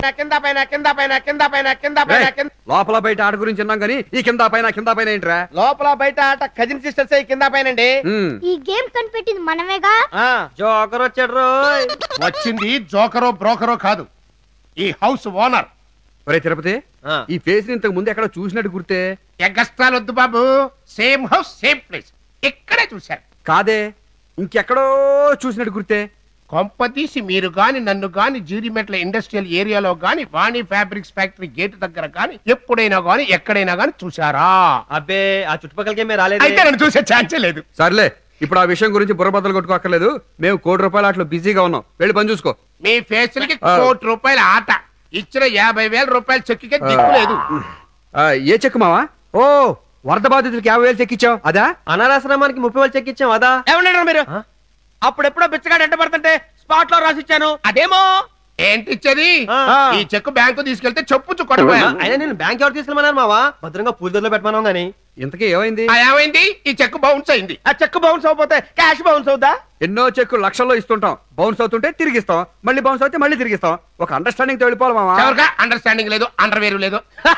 కింద పైన కింద పైన కింద పైన కింద పైన రేయ్, కింద లోపల బయట ఆట గురించి విన్నాం కానీ ఈ కింద పైన కింద పైన ఏంట్రా లోపల బయట ఆట కజిన్ సిస్టర్స్ కింద పైనండి ఉమ్, ఈ గేమ్ కనిపెట్టింది మనమేగా ఆ, జోకర్ వచ్చాడు రోయ్ వచ్చింది జోకరో బ్రోకరో కాదు ఈ హౌస్ ఓనర్ ఒరే తిరుపతి ఆ. ఈ ఫేస్ ని ఇంతకు ముందు ఎక్కడ చూసినట్టు గుర్తే ఎగ్గస్ట్రాలు వద్దు బాబు సేమ్ హౌస్ సేమ్ ప్లేస్ ఇక్కడే చూశారు కాదే ఇంకెక్కడో చూసినట్టు గుర్తే కొంపతీసి మీరు గాని నన్ను గాని జీడిమెట్ల ఇండస్ట్రియల్ ఏరియాలో గాని వాణి ఫ్యాబ్రిక్స్ ఫ్యాక్టరీ గేట్ దగ్గర గాని ఎప్పుడైనా గాని ఎక్కడైనా గాని చూసారా అబ్బే ఆ చుట్టుపక్కలకి మేము రాలేదు అయితే నన్ను చూసే ఛాన్సే లేదు సర్లే ఇప్పుడు ఆ విషయం గురించి బుర్రబద్దలు కొట్టుకోక్కర్లేదు మేము కోటి రూపాయలు అట్లా బిజీగా ఉన్నాం వెళ్ళి పని చూసుకో మీ ఫేసులకి ఆ. కోటి రూపాయల ఆట ఇచ్చిన యాభై వేల రూపాయల చెక్కికే దిక్కు లేదు ఆ, ఏ చెక్ మావా ఓ వరద బాధితులకి యాభై వేలు చెక్ ఇచ్చావు అదా అనాథాశ్రమానికి ముప్పై వేలు చెక్ ఇచ్చాం అదా ఏమన్నారు మీరు ఆ? అప్పుడెప్పుడో బిచ్చగాడు ఎంట పడుతుంటే స్పాట్ లో రాసిచ్చాను అదేమో ఏంటి ఇచ్చేది ఆ. ఈ చెక్కు బ్యాంకు తీసుకెళ్తే చెప్పుచ్చు కొట్టబోయా అయినా నేను బ్యాంక్ ఎవరు తీసుకెళ్ళమన్నారు మావా భద్రంగా పూజలో పెట్టమన్నాం గానీ ఇంతకీ ఏమైంది ఆ, ఏమైంది ఈ చెక్కు బౌన్స్ అయింది ఆ చెక్ బౌన్స్ అవపోతే క్యాష్ బౌన్స్ అవుదా ఎన్నో చెక్కు లక్షల్లో ఇస్తుంటాం బౌన్స్ అవుతుంటే తిరిగిస్తాం మళ్ళీ బౌన్స్ అవుతే మళ్ళీ తిరిగిస్తాం ఒక అండర్స్టాండింగ్ తో వెళ్ళిపోవాలి మావా ఎవరికా అండర్స్టాండింగ్ లేదు అండర్వేర్ లేదు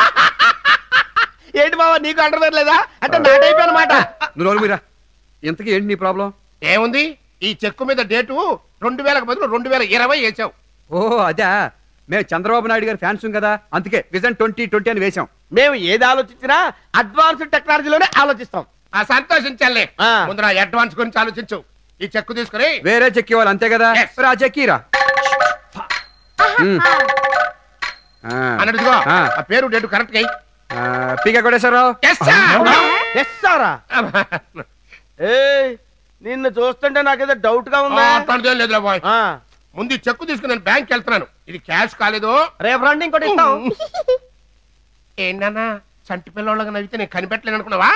ఏంటి బావా నీకు అండర్వేర్ లేదా అంటే నా టైప్ అనమాట నువ్వు నోరు మీరా ఇంతకీ ఏంటి నీ ప్రాబ్లం ఏముంది ఈ చెక్కు మీద డేటు రెండు వేలకు బదులు రెండు వేల ఇరవై వేసావు ఓ అదే మేము చంద్రబాబు నాయుడు గారి ఫ్యాన్స్ కదా అందుకే విజన్ ట్వంటీ ట్వంటీ అని వేశాం మేము ఏది ఆలోచించినా అడ్వాన్స్డ్ టెక్నాలజీలోనే ఆలోచిస్తాం ఆ సంతోషించాలే ఆ. ముందు నా అడ్వాన్స్ గురించి ఆలోచించు ఈ చెక్కు తీసుకుని వేరే చెక్ ఇవ్వాలి అంతే కదా Yes. మరి ఆ చెక్ ఇరా ఉమ్. ఆ. అన్నట్టుగా ఆ. ఆ పేరు డేటు కరెక్ట్ గా ఆ, పీక కొట్టేశ్వరరావు ఎస్ సారా ఏ నిన్ను చూస్తుంటే నాకేదో డౌట్ గా ఉందా లేదులే బాయ్ ఆ, ముందు ఈ చెక్కు తీసుకుని నేను బ్యాంక్ వెళ్తున్నాను ఇది క్యాష్ కాలేదు రేపు రండి ఇంకోటి ఇస్తాం ఏంటన్నా చంటి పిల్లవాళ్ళగా నవ్వితే నేను కనిపెట్టలేను అనుకున్నావా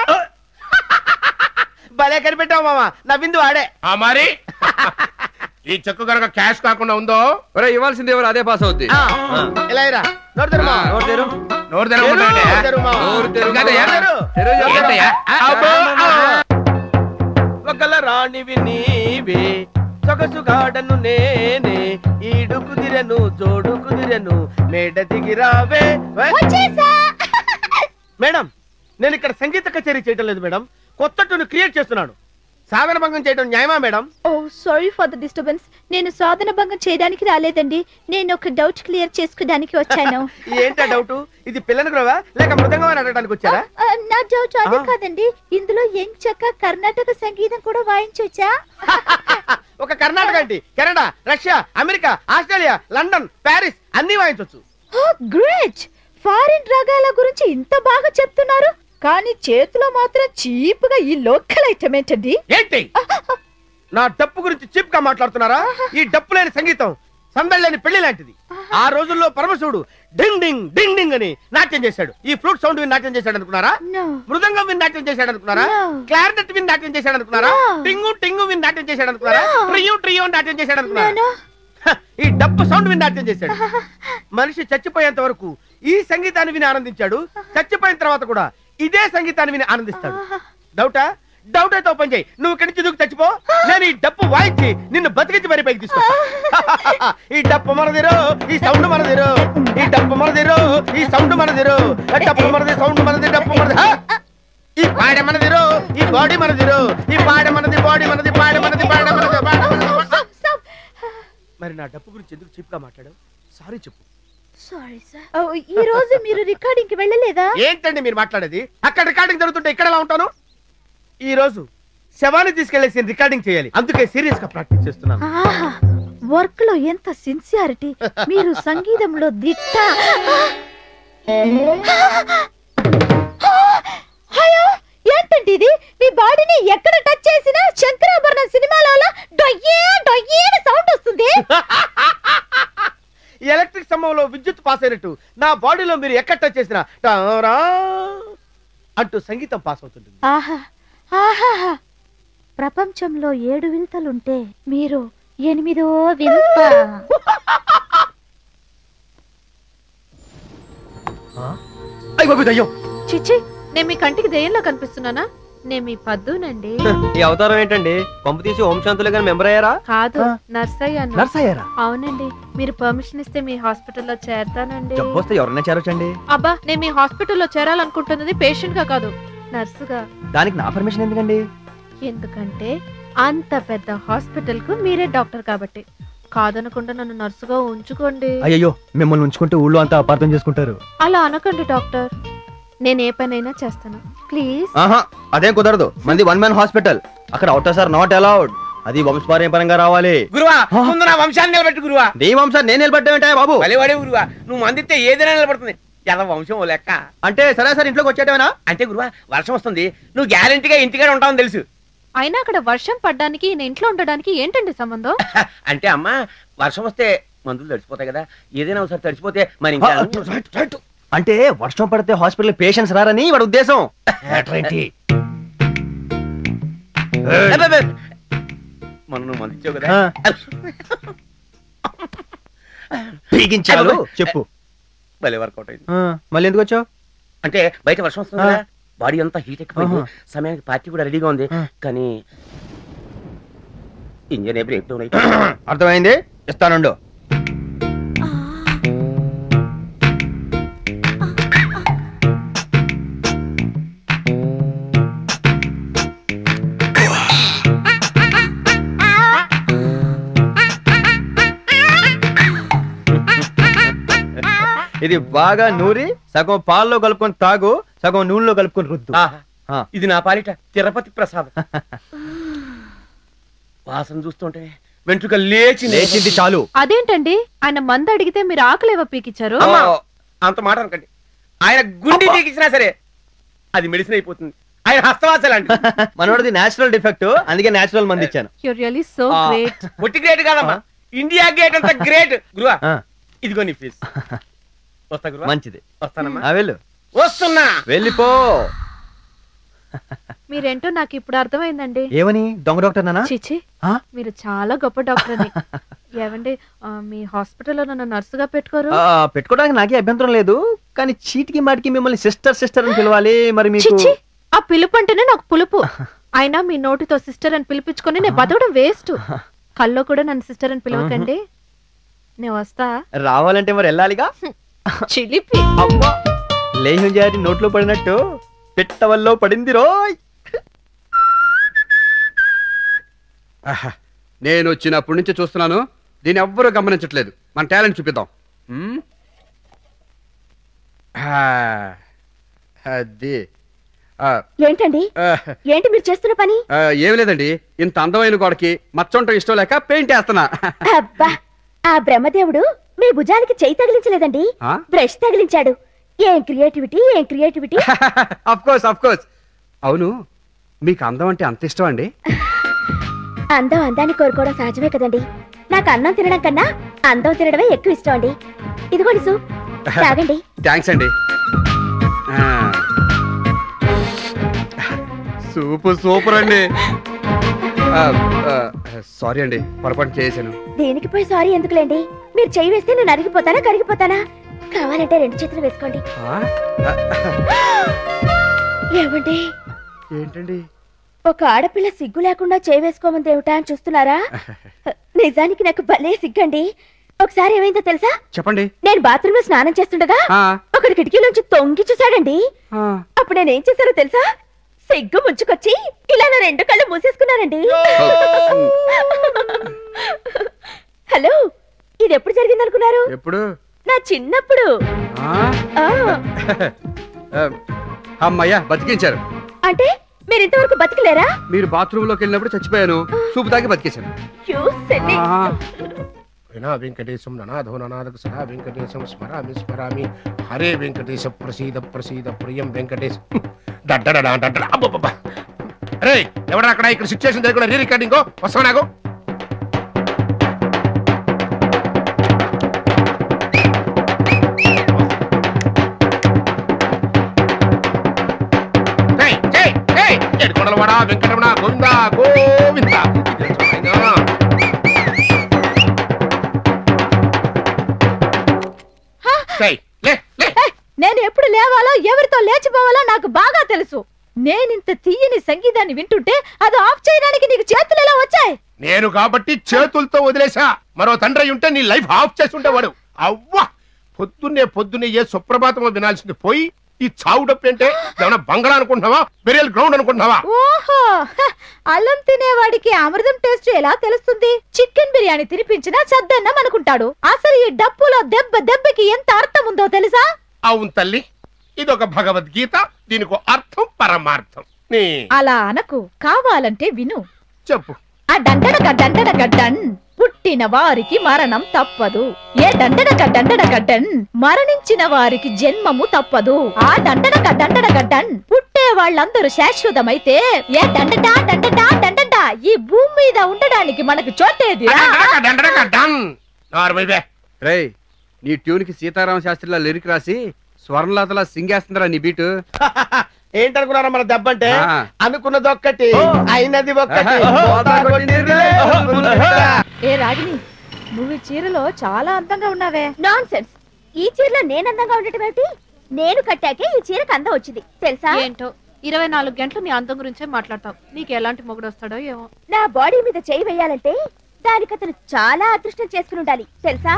భలే కనిపెట్టావు మామ నవ్వింది వాడే ఆ మరి ఈ చెక్కు కనుక క్యాష్ కాకుండా ఉందో ఒరే ఇవ్వాల్సింది ఎవరు అదే పాస్ అవుద్ది ఆ, ఇలా ఇరా నోరు తెరు మామ. నోరు తెరు. నోరు తెరు, తెరవమంటావా? నోరు తెరు మామ. నోరు తెరు. ఇంకదయ్యా? తెరు. తెరు, తెరు. ఏంటయ్యా? అబ్బో, ఆ. ఒకల రాణివి నీవే సొగసుగాడను నేనే ఈడు కుదిరెను జోడు కుదిరెను మేడ దిగిరావే వచ్చేసా మేడం నేను ఇక్కడ సంగీత కచేరీ చేయటం లేదు మేడం కొత్త ట్యూన్ క్రియేట్ చేస్తున్నాను సాధన భంగం చేయడం న్యాయమా madam oh sorry for the disturbance నేను సాధన భంగం చేయడానికి రాలేదండి నేను ఒక డౌట్ క్లియర్ చేసుకోవడానికి వచ్చాను ఏంటా డౌట్ ఇది పిల్లని గ్రోవా లేక మృదంగం అని అడగడానికి వచ్చారా ఆ, నా డౌట్ అదే ఆ. కాదండి ఇందులో ఏం చక్క కర్ణాటక సంగీతం కూడా వాయించొచ్చా ఒక కర్ణాటక ఏంటి Canada Russia America Australia London Paris అన్ని వాయించవచ్చు గ్రేట్ ఫారిన్ రాగాల గురించి ఇంత బాగా చెప్తున్నారు కానీ చేతిలో మాత్రం చీప్ గా ఈ లోకల్ ఐటమ్ ఏంటండి ఏంటి నా డప్పు గురించి చీప్ గా మాట్లాడుతున్నారా ఈ డప్పు లేని సంగీతం సందడి లేని పెళ్లి లాంటిది ఆ రోజుల్లో పరమశివుడు డింగ్ డింగ్ డింగ్ డింగ్ అని నాట్యం చేశాడు ఈ ఫ్లూట్ సౌండ్ విని నాట్యం చేశాడు అనుకున్నారా No. మృదంగం విని నాట్యం చేశాడు అనుకున్నారా No. క్లారినెట్ విని నాట్యం చేశాడు అనుకున్నారా No. టింగు టింగు విని నాట్యం చేశాడు అనుకున్నారా No. ట్రియో ట్రియో అని నాట్యం చేశాడు అనుకున్నారా No, no. హ, ఈ డప్పు సౌండ్ విని నాట్యం చేశాడు మనిషి చచ్చిపోయేంత వరకు ఈ సంగీతాన్ని విని ఆనందించాడు చచ్చిపోయిన తర్వాత కూడా ఇదే సంగీతాన్ని విని ఆనందిస్తాడు డౌటా డౌట్ అయితే ఓపెన్ చేయి నువ్వు ఇక్కడి నుంచి దూకి చచ్చిపో నేను ఈ డప్పు వాయించి నిన్ను బతికించి మరి పైకి తీసుకొస్తా ఈ డప్పు మనదిరో ఈ సౌండ్ మనదిరో ఈ డప్పు మనదిరో ఈ సౌండ్ మనదిరో డప్పు మనది సౌండ్ మనది డప్పు మనది హ! ఈ పాడ మనదిరో ఈ బాడీ మనదిరో ఈ పాడ మనది బాడీ మనది పాడ మనది పాడ మనది పాడ మనది Stop, stop. మరి నా డప్పు గురించి ఎందుకు చీప్ గా మాట్లాడావు సారీ చెప్పు Sorry, sir. Oh, ఈ రోజు మీరు రికార్డింగ్ కి వెళ్ళలేదా ఏంటండి మీరు మాట్లాడేది అక్కడ రికార్డింగ్ జరుగుతుంటే ఇక్కడ ఎలా ఉంటాను ఈ రోజు శవాన్ని తీసుకెళ్లేసి రికార్డింగ్ చేయాలి అందుకే సీరియస్ గా ప్రాక్టీస్ చేస్తున్నాను ఆహా వర్క్ లో ఎంత సిన్సియారిటీ మీరు సంగీతంలో దిట్ట అయ్యో ఏంటండి ఇది మీ బాడీని ఎక్కడ టచ్ చేసినా శంకరాభరణం సినిమాలో డొయ్యే డొయ్యే సౌండ్ వస్తుంది ఈ ఎలక్ట్రిక్ స్తంభంలో విద్యుత్ పాస్ అయినట్టు నా బాడీలో మీరు ఎక్కడ టచ్ చేసినా టారా అంటూ సంగీతం పాస్ అవుతుంటుంది ఆహా ఆహా ప్రపంచంలో ఏడు వింతలుంటే మీరు ఎనిమిదో వింత అయ్య బాబు దయ్యం చిచ్చి నేను మీ కంటికి దెయ్యంలో కనిపిస్తున్నానా నేను మీ పద్దునండి ఈ అవతారం ఏంటండి పంపు తీసి ఓం శాంతులే గాని మెంబర్ అయ్యారా కాదు ఆ. నర్స్ అయ్యాను నర్స్ అయ్యారా అవునండి మీరు పర్మిషన్ ఇస్తే మీ హాస్పిటల్లో చేరతానండి జబ్బు వస్తే ఎవరైనా చేరొచ్చండి అబ్బా నేను మీ హాస్పిటల్లో చేరాలనుకుంటున్నది పేషెంట్ గా కాదు నర్సుగా దానికి నా పర్మిషన్ ఎందుకండి ఎందుకంటే అంత పెద్ద హాస్పిటల్ కు మీరే డాక్టర్ కాబట్టి కాదనకుండా నన్ను నర్సుగా ఉంచుకోండి అయ్యో మిమ్మల్ని ఉంచుకుంటే ఊళ్ళో అంతా అపార్థం చేసుకుంటారు అలా అనకండి డాక్టర్ నేను ఏ పనైనా చేస్తాను ప్లీజ్ ఆహా అదేం కుదరదు మంది వన్ మ్యాన్ హాస్పిటల్ అక్కడ అవుటర్ సార్ నాట్ అలౌడ్ అది వంశపారంపరంగా రావాలి గురువా ముందు నా వంశాన్ని నిలబెట్టు గురువా నీ వంశం నేను నిలబడ్డా బాబు వలివాడే గురువా నువ్వు మందిస్తే ఏదైనా నిలబడుతుంది ఎలా వంశం ఓ లెక్క అంటే సరే సార్ ఇంట్లోకి వచ్చేటమేనా అంటే గురువా వర్షం వస్తుంది నువ్వు గ్యారంటీగా ఇంటికాడ ఉంటావని తెలుసు అయినా అక్కడ వర్షం పడ్డానికి నేను ఇంట్లో ఉండడానికి ఏంటండి సంబంధం అంటే అమ్మా వర్షం వస్తే మందులు తడిచిపోతాయి కదా ఏదైనా ఒకసారి తడిచిపోతే మరి ఇంకా అంటే వర్షం పడితే హాస్పిటల్ పేషెంట్స్ రారని వాడి ఉద్దేశం అబ్బబ్బ. మొన్న నువ్వు మంది ఇచ్చావు కదా పీకించాలు చెప్పు భలే వర్కౌట్ అయింది ఆ, మళ్ళీ ఎందుకు వచ్చావు అంటే బయట వర్షం వస్తుంది కదా బాడీ అంతా హీట్ ఎక్కిపోయింది ఆహా. సమయానికి పార్టీ కూడా రెడీగా ఉంది ఆ. కానీ ఇంజన్ ఏ బ్రేక్ డౌన్ అయిపోయింది అర్థమైంది ఇస్తానుండు ఇది బాగా నూరి సగం పాల్లో కలుపుకొని తాగు సగం నూనెలో కలుపుకొని రుద్దు ఆహా. ఆ. ఇది నా పాలిట తిరుపతి ప్రసాద్ వాసన చూస్తుంటే వెంట్రుక లేచి లేచింది చాలు అదేంటండి ఆయన మందు అడిగితే మీరు ఆకలేవో పీకిచ్చారు అమ్మా, అంత మాట అనకండి ఆయన గుండె తీకిచ్చినా సరే అది మెడిసిన్ అయిపోతుంది ఆయన హస్తవాసలు అంటే మనోడిది నేచురల్ డిఫెక్ట్ అందుకే నేచురల్ మంది ఇచ్చాను యూర్ రియలీ సో ఆ. గ్రేట్ పొట్టి గ్రేట్ కాదమ్మా ఇండియా గేట్ అంత గ్రేట్ గురువా ఆ, ఇదిగో నీ ఫీజు వస్తా గురువా మంచిది వస్తానమ్మా ఆ వెళ్ళు వస్తున్నా వెళ్ళిపో మీరేంటో నాకు ఇప్పుడు అర్థమైందండి ఏమని దొంగ డాక్టర్ నానా చిచి ఆ? మీరు చాలా గొప్ప డాక్టర్ అని ఏవండి ఆ, మీ హాస్పిటల్లో నన్ను నర్సుగా పెట్టుకోరు ఆ, పెట్టుకోవడానికి నాకే అభ్యంతరం లేదు కానీ చీటికి మాటికి మిమ్మల్ని సిస్టర్ సిస్టర్ అని పిలవాలి మరి మీకు చిచి ఆ పిలుపు అంటేనే నాకు పులుపు అయినా మీ నోటితో సిస్టర్ అని పిలిపించుకొని నేను బతకడం వేస్ట్ కల్లో కూడా నన్ను సిస్టర్ అని పిలవకండి నేను వస్తా రావాలంటే మరి వెళ్ళాలిగా చిలిపి అమ్మా లేహ్యం జారి నోట్లో పడినట్టు పిట్టవల్లో పడింది రోయ్ ఆహా. నేను వచ్చినప్పటి నుంచి చూస్తున్నాను దీన్ని ఎవ్వరూ గమనించట్లేదు మన టాలెంట్ చూపిద్దాం ఉమ్. ఆ, అది ఆ, ఏంటండి ఆ, ఏంటి మీరు చేస్తున్న పని ఆ, ఏం లేదండి ఇంత అందమైన గోడకి మచ్చంటం ఇష్టం లేక పెయింట్ వేస్తున్నా అబ్బా ఆ బ్రహ్మదేవుడు మీ భుజానికి చెయ్యి తగిలించలేదండి ఆ? బ్రష్ తగిలించాడు ఏం క్రియేటివిటీ ఏం creativity of course of course అవును మీకు అందం అంటే అంత ఇష్టం అండి అందం అందాన్ని కోరుకోవడం సహజమే కదండి నాకు అన్నం తినడం కన్నా అందం తినడమే ఎక్కువ ఇష్టం అండి ఇదిగోండి సూప్ తాగండి థ్యాంక్స్ అండి ఆ. సూపర్ సూపర్ అండి సారీ అండి పొరపాటు చేశాను దేనికి పోయి సారీ ఎందుకులేండి మీరు చెయ్యి వేస్తే నేను అరిగిపోతానా కరిగిపోతానా కావాలంటే రెండు చేతులు వేసుకోండి ఆ? ఏమండి ఏంటండి ఒక ఆడపిల్ల సిగ్గు లేకుండా చేయి వేసుకోమంది ఏమిటా అని చూస్తున్నారా నిజానికి నాకు భలే సిగ్గండి ఒకసారి ఏమైందో తెలుసా చెప్పండి నేను బాత్రూమ్ లో స్నానం చేస్తుండగా ఆ, ఒకటి కిటికీలోంచి తొంగి చూశాడండి ఆ. అప్పుడు నేను ఏం చేశానో తెలుసా సిగ్గు ముంచుకొచ్చి ఇలా నా రెండు కళ్ళు మూసేసుకున్నానండి హలో ఇది ఎప్పుడు జరిగింది అనుకున్నారు ఎప్పుడు నా చిన్నప్పుడు ఆ? ఆ ఆ, అమ్మయ్యా బతికించారు అంటే మీరు ఇంతవరకు బతికలేరా మీరు బాత్రూమ్ లోకి వెళ్ళినప్పుడు చచ్చిపోయాను సూపు తాగి బతికేశాను You silly. ఆహా. వినా వెంకటేశం ననాథో ననాథకు సదా వెంకటేశం స్మరామి స్మరామి హరే వెంకటేశ ప్రసీద ప్రసీద ప్రియం వెంకటేశ్ డడ్డడా డడ్డ అబ్బబ్బబ్బ అరే ఎవడ అక్కడ ఇక్కడ సిచ్యువేషన్ జరగకుండా రీ రికార్డింగ్ వస్తావు నాకు ఏయ్, ఏయ్, ఏయ్, ఏడుకొండలవాడ వెంకటరమణ గోవింద గోవింద ఇదేం చూడైనా? ఏయ్, లే, లే. నేను ఎప్పుడు లేవాలో ఎవరితో లేచిపోవాలో నాకు బాగా తెలుసు నేనింత తీయని సంగీతాన్ని వింటుంటే అది ఆఫ్ చేయడానికి నీకు చేతులు ఎలా వచ్చాయి నేను కాబట్టి చేతులతో వదిలేసా మరో తండ్రి అయి ఉంటే నీ లైఫ్ ఆఫ్ చేసి ఉండేవాడు అవ్వా పొద్దున్నే పొద్దున్నే ఏ సుప్రభాతమో వినాల్సింది పోయి ఈ చావు డప్పు అంటే ఏమన్నా బంగాళా అనుకుంటున్నావా బెరియల్ గ్రౌండ్ అనుకుంటున్నావా ఓహో హ, అల్లం తినేవాడికి అమృతం టేస్ట్ ఎలా తెలుస్తుంది చికెన్ బిర్యానీ తినిపించినా చద్దన్నం అనుకుంటాడు అసలు ఈ డప్పులో దెబ్బ దెబ్బకి ఎంత అర్థం ఉందో తెలుసా అవును తల్లి ఇదొక భగవద్గీత దీనికి అర్థం పరమార్థం నీ అలా అనకు కావాలంటే విను చెప్పు ఆ డండడక డండడక డన్ పుట్టిన వారికి మరణం తప్పదు ఏ డండడక డండడక డన్ మరణించిన వారికి జన్మము తప్పదు ఆ దండడక దండడక డన్ పుట్టే వాళ్ళందరూ శాశ్వతమైతే ఏ డండటా డండటా డండటా ఈ భూమి మీద ఉండడానికి మనకు చోటేది డండరక డండరక డన్ నార్మల్ బే రేయ్ నీ ట్యూన్ కి సీతారామ శాస్త్రిలా లిరిక్ రాసి స్వర్ణలతలా సింగేస్తుందిరా నీ బీటు ఏంటనుకున్నారా మన దెబ్బ అంటే ఆ. అనుకున్నది ఒక్కటి అయినది ఒక్కటి ఆహా. పోతా కొట్టిందిలే. ఏ రాగిని నువ్వు ఈ చీరలో చాలా అందంగా ఉన్నావే నాన్ సెన్స్ ఈ చీరలో నేను అందంగా ఉండటం ఏమిటి నేను కట్టాకే ఈ చీరకు అందం వచ్చింది తెలుసా ఏంటో ఇరవై నాలుగు గంటలు నీ అందం గురించే మాట్లాడతావు నీకు ఎలాంటి మొగుడు వస్తాడో ఏమో నా బాడీ మీద చేయి వేయాలంటే దానికి అతను చాలా అదృష్టం చేసుకుని ఉండాలి తెలుసా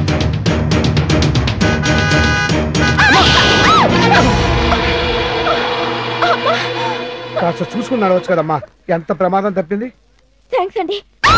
కాస్త చూసుకుని నడవచ్చు కదమ్మా ఎంత ప్రమాదం తప్పింది థ్యాంక్స్ అండి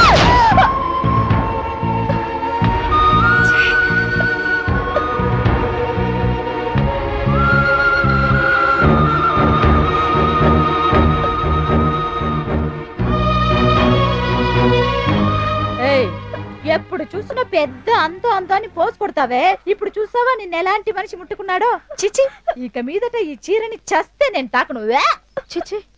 ఏయ్ ఎప్పుడు చూసిన పెద్ద అంతో అంతో అని పోస్ కొడతావే ఇప్పుడు చూసావా నిన్న ఎలాంటి మనిషి ముట్టుకున్నాడో చిచి ఇక మీదట ఈ చీరని చస్తే నేను తాకను వే. చిచి